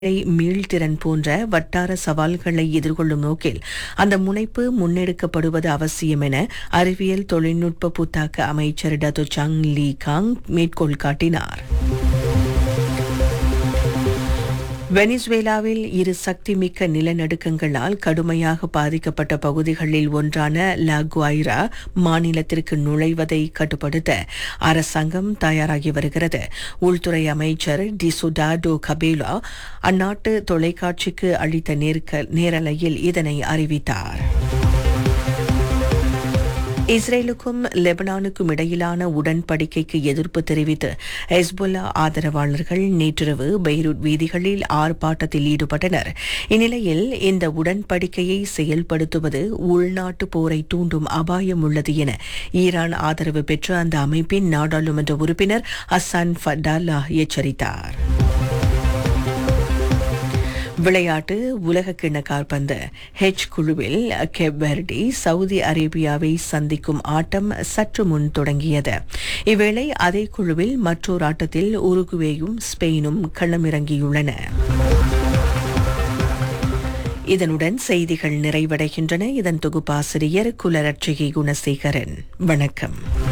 மீள்திறன் போன்ற வட்டார சவால்களை எதிர்கொள்ளும் நோக்கில் அந்த முனைப்பு முன்னெடுக்கப்படுவது அவசியம் என அறிவியல் தொழில்நுட்ப புத்தாக்க அமைச்சர் டத்து சங் லீ காங் மேற்கோள் காட்டினார் வெனிசுவேலாவில் இரு சக்திமிக்க நிலநடுக்கங்களால் கடுமையாக பாதிக்கப்பட்ட பகுதிகளில் ஒன்றான லா குவைரா மாநிலத்திற்கு நுழைவதை கட்டுப்படுத்த அரசாங்கம் தயாராகி வருகிறது உள்துறை அமைச்சர் டிசுடாடோ கபேலா அந்நாட்டு தொலைக்காட்சிக்கு அளித்த நேர்க்க- நேரலையில் இதனை அறிவித்தார் இஸ்ரேலுக்கும் லெபனானுக்கும் இடையிலான உடன்படிக்கைக்கு எதிர்ப்பு தெரிவித்து ஹெஸ்புல்லா ஆதரவாளர்கள் நேற்றிரவு பெய்ரூட் வீதிகளில் ஆர்ப்பாட்டத்தில் ஈடுபட்டனர் இந்நிலையில் இந்த உடன்படிக்கையை செயல்படுத்துவது உள்நாட்டு போரை தூண்டும் அபாயம் உள்ளது என ஈரான் ஆதரவு பெற்ற அந்த அமைப்பின் நாடாளுமன்ற உறுப்பினர் ஹசான் ஃபட்டாலா எச்சரித்தார் விளையாட்டு உலகக்கிண்ண கால்பந்து ஹெச் குழுவில் கெப்பர்டி சவுதி அரேபியாவை சந்திக்கும் ஆட்டம் சற்று முன் தொடங்கியது இவ்வேளை அதே குழுவில் மற்றொரு ஆட்டத்தில் உருகுவேயும் ஸ்பெயினும் களமிறங்கியுள்ளன இதனுடன் செய்திகள் நிறைவடைகின்றன இதன் தொகுப்பாசிரியர் குலரட்சிகை குணசேகரன் வணக்கம்